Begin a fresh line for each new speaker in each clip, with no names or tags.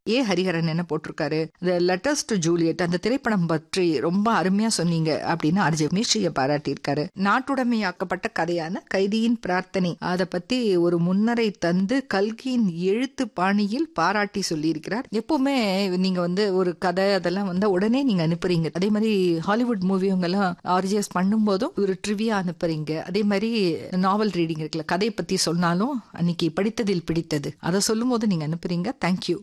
ஏ ஹரிஹரன் என்ன போட்டிருக்காரு இந்த லெட்டர்ஸ் டு ஜூலியட் அந்த திரைப்படம் பற்றி ரொம்ப அருமையா சொன்னீங்க அப்படின்னு அர்ஜய் மிஸ்ரியை பாராட்டியிருக்காரு நாட்டுடைமையாக்கப்பட்ட கதையான கைதியின் பிரார்த்தனை அதை பத்தி ஒரு முன்னரை தந்து கல்கியின் எழுத்து பாணியில் பாராட்டி சொல்லியிருக்கிறார் எப்பவுமே நீங்க வந்து ஒரு கதை அதெல்லாம் வந்து உடனே நீங்க அனுப்புறீங்க அதே மாதிரி ஹாலிவுட் மூவிவங்க எல்லாம் ஆர்ஜிஎஸ் பண்ணும்போதும் ஒரு ட்ரிவியா அனுப்புறீங்க அதே மாதிரி நாவல் ரீடிங் இருக்குல்ல கதை பத்தி சொன்னாலும் அன்னைக்கு படித்ததில் பிடித்தது அதை சொல்லும் போது நீங்க அனுப்புறீங்க தேங்க்யூ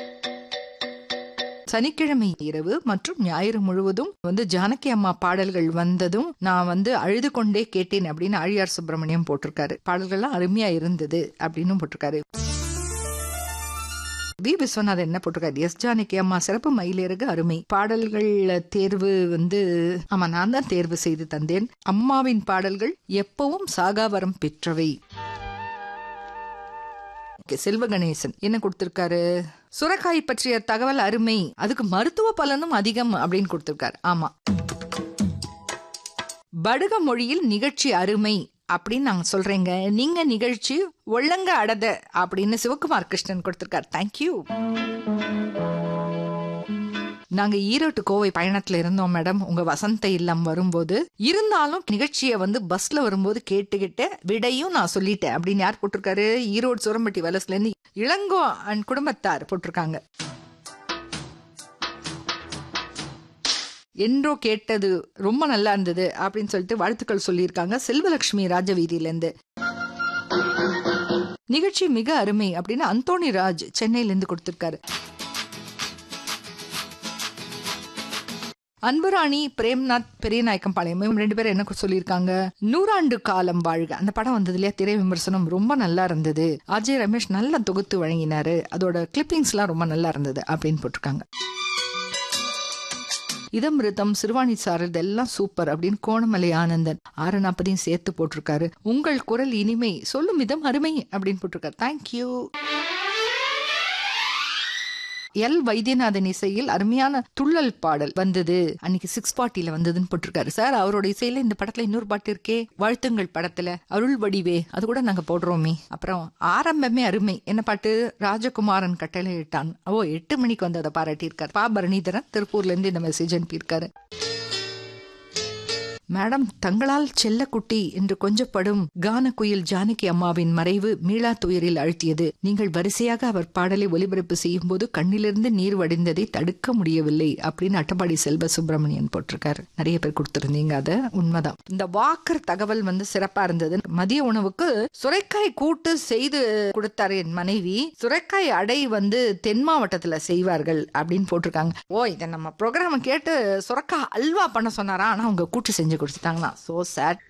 சனிக்கிழமை இரவு மற்றும் ஞாயிறு முழுவதும் வந்து ஜானகி அம்மா பாடல்கள் வந்ததும் நான் வந்து அழுது கொண்டே கேட்டேன் அப்படின்னு ஆழியார் சுப்பிரமணியம் போட்டிருக்காரு பாடல்கள்லாம் அருமையா இருந்தது அப்படின்னு போட்டிருக்காரு வி விஸ்வநாதன் என்ன போட்டிருக்காரு எஸ் ஜானகி அம்மா சிறப்பு மயிலேறுக அருமை பாடல்கள் தேர்வு வந்து ஆமா நான் தான் தேர்வு செய்து தந்தேன் அம்மாவின் பாடல்கள் எப்பவும் சாகாவரம் பெற்றவை Okay, செல்வ கணேசன் என்ன கொடுத்திருக்காரு சுரக்காய் பற்றிய தகவல் அருமை அதுக்கு மருத்துவ பலனும் அதிகம் அப்படின்னு கொடுத்திருக்காரு ஆமா படுக மொழியில் நிகழ்ச்சி அருமை அப்படின்னு நாங்க சொல்றேங்க நீங்க நிகழ்ச்சி ஒழுங்க அடத அப்படின்னு சிவகுமார் கிருஷ்ணன் கொடுத்திருக்காரு தேங்க்யூ நாங்க ஈரோட்டு கோவை பயணத்துல இருந்தோம் மேடம் உங்க வசந்த இல்லம் வரும்போது இருந்தாலும் நிகழ்ச்சியை வந்து பஸ்ல வரும்போது கேட்டுக்கிட்டு விடையும் நான் சொல்லிட்டேன் அப்படின்னு யார் போட்டிருக்காரு ஈரோடு சுரம்பட்டி வலசுல இருந்து இளங்கோ அண்ட் குடும்பத்தார் போட்டிருக்காங்க என்றோ கேட்டது ரொம்ப நல்லா இருந்தது அப்படின்னு சொல்லிட்டு வாழ்த்துக்கள் சொல்லியிருக்காங்க செல்வலட்சுமி ராஜவீதியிலேருந்து நிகழ்ச்சி மிக அருமை அப்படின்னு அந்தோணி ராஜ் சென்னையில இருந்து கொடுத்திருக்காரு அன்புராணி பிரேம்நாத் பெரியநாயக்கம் பாளையம் இவங்க ரெண்டு பேரும் என்ன சொல்லியிருக்காங்க நூறாண்டு காலம் வாழ்க அந்த படம் வந்தது இல்லையா திரை விமர்சனம் ரொம்ப நல்லா இருந்தது அஜய் ரமேஷ் நல்லா தொகுத்து வழங்கினாரு அதோட கிளிப்பிங்ஸ் எல்லாம் ரொம்ப நல்லா இருந்தது அப்படின்னு போட்டிருக்காங்க இதமிருதம் சிறுவாணி சாரல் இதெல்லாம் சூப்பர் அப்படின்னு கோணமலை ஆனந்தன் ஆறு நாற்பதையும் சேர்த்து போட்டிருக்காரு உங்கள் குரல் இனிமை சொல்லும் விதம் அருமை அப்படின்னு போட்டிருக்காரு தேங்க்யூ எல் வைத்தியநாதன் இசையில் அருமையான துள்ளல் பாடல் வந்தது அன்னைக்கு சிக்ஸ் பார்ட்டில வந்ததுன்னு போட்டிருக்காரு சார் அவரோட இசையில இந்த படத்துல இன்னொரு பாட்டு இருக்கே வாழ்த்துங்கள் படத்துல அருள் வடிவே அது கூட நாங்க போடுறோமே அப்புறம் ஆரம்பமே அருமை என்ன பாட்டு ராஜகுமாரன் கட்டளை இட்டான் ஓ எட்டு மணிக்கு வந்து அதை பாராட்டியிருக்காரு பா பரணிதரன் திருப்பூர்ல இருந்து இந்த மெசேஜ் அனுப்பியிருக்காரு மேடம் தங்களால் செல்லக்குட்டி என்று கொஞ்சப்படும் கானக்குயில் ஜானகி அம்மாவின் மறைவு மீளா துயரில் அழுத்தியது நீங்கள் வரிசையாக அவர் பாடலை ஒலிபரப்பு செய்யும் போது கண்ணிலிருந்து நீர் வடிந்ததை தடுக்க முடியவில்லை அப்படின்னு அட்டப்பாடி செல்வ சுப்பிரமணியன் போட்டிருக்காரு நிறைய பேர் கொடுத்திருந்தீங்க அத உண்மைதான் இந்த வாக்கர் தகவல் வந்து சிறப்பா இருந்தது மதிய உணவுக்கு சுரைக்காய் கூட்டு செய்து கொடுத்தாரு என் மனைவி சுரைக்காய் அடை வந்து தென் மாவட்டத்துல செய்வார்கள் அப்படின்னு போட்டிருக்காங்க ஓ இதை நம்ம ப்ரோக்ராம் கேட்டு சுரக்காய் அல்வா பண்ண சொன்னாரா ஆனா அவங்க கூட்டு செஞ்சு கொடுத்துட்டாங்களா சோ சேட்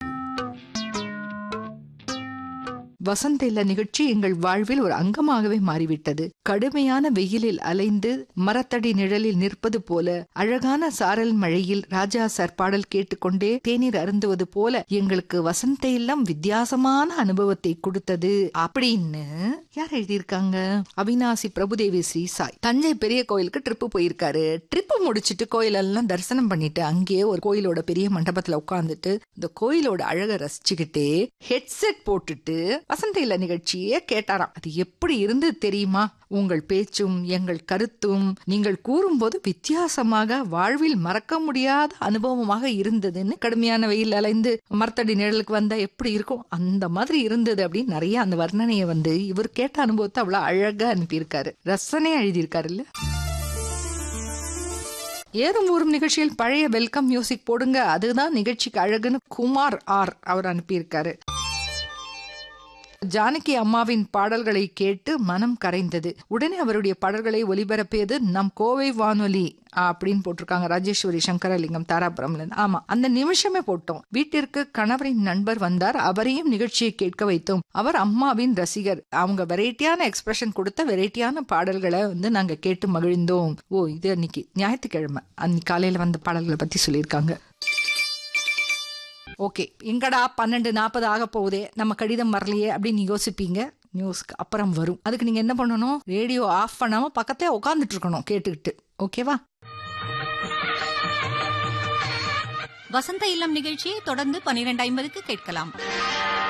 வசந்த இல்ல நிகழ்ச்சி எங்கள் வாழ்வில் ஒரு அங்கமாகவே மாறிவிட்டது கடுமையான வெயிலில் அலைந்து மரத்தடி நிழலில் நிற்பது போல அழகான சாரல் மழையில் ராஜா சார் பாடல் கேட்டுக்கொண்டே தேநீர் அருந்துவது போல எங்களுக்கு வசந்த இல்லம் வித்தியாசமான அனுபவத்தை கொடுத்தது அப்படின்னு யார் எழுதியிருக்காங்க அவினாசி பிரபுதேவி ஸ்ரீ சாய் தஞ்சை பெரிய கோயிலுக்கு ட்ரிப்பு போயிருக்காரு ட்ரிப்பு முடிச்சிட்டு கோயிலெல்லாம் தரிசனம் பண்ணிட்டு அங்கேயே ஒரு கோயிலோட பெரிய மண்டபத்துல உட்காந்துட்டு இந்த கோயிலோட அழகை ரசிச்சுக்கிட்டே ஹெட்செட் போட்டுட்டு வசந்த இல்ல நிகழ்ச்சியே கேட்டாராம் அது எப்படி இருந்து தெரியுமா உங்கள் பேச்சும் எங்கள் கருத்தும் நீங்கள் கூறும்போது வித்தியாசமாக வாழ்வில் மறக்க முடியாத அனுபவமாக இருந்ததுன்னு கடுமையான வெயில் அலைந்து மரத்தடி நிழலுக்கு வந்தா எப்படி இருக்கும் அந்த மாதிரி இருந்தது அப்படின்னு நிறைய அந்த வர்ணனையை வந்து இவர் கேட்ட அனுபவத்தை அவ்வளவு அழகா அனுப்பியிருக்காரு ரசனையா எழுதியிருக்காரு இல்ல ஏறும் ஊரும் நிகழ்ச்சியில் பழைய வெல்கம் மியூசிக் போடுங்க அதுதான் நிகழ்ச்சிக்கு அழகுன்னு குமார் ஆர் அவர் அனுப்பியிருக்காரு ஜானகி அம்மாவின் பாடல்களை கேட்டு மனம் கரைந்தது உடனே அவருடைய பாடல்களை ஒலிபரப்பியது நம் கோவை வானொலி அப்படின்னு போட்டிருக்காங்க ராஜேஸ்வரி சங்கரலிங்கம் தாராபுரம்ல இருந்து. ஆமா அந்த நிமிஷமே போட்டோம் வீட்டிற்கு கணவரின் நண்பர் வந்தார் அவரையும் நிகழ்ச்சியை கேட்க வைத்தோம் அவர் அம்மாவின் ரசிகர் அவங்க வெரைட்டியான எக்ஸ்பிரஷன் கொடுத்த வெரைட்டியான பாடல்களை வந்து நாங்க கேட்டு மகிழ்ந்தோம் ஓ இது அன்னைக்கு ஞாயிற்றுக்கிழமை அன்னைக்கு காலையில வந்த பாடல்களை பத்தி சொல்லியிருக்காங்க ஓகே எங்கடா பன்னெண்டு நாற்பது ஆக போகுதே நம்ம கடிதம் வரலையே அப்படின்னு யோசிப்பீங்க நியூஸ்க்கு அப்புறம் வரும் அதுக்கு நீங்க என்ன பண்ணணும் ரேடியோ ஆஃப் பண்ணாம பக்கத்தே உட்காந்துட்டு இருக்கணும் கேட்டுக்கிட்டு ஓகேவா
வசந்த இல்லம் நிகழ்ச்சியை தொடர்ந்து பனிரெண்டு ஐம்பதுக்கு கேட்கலாம்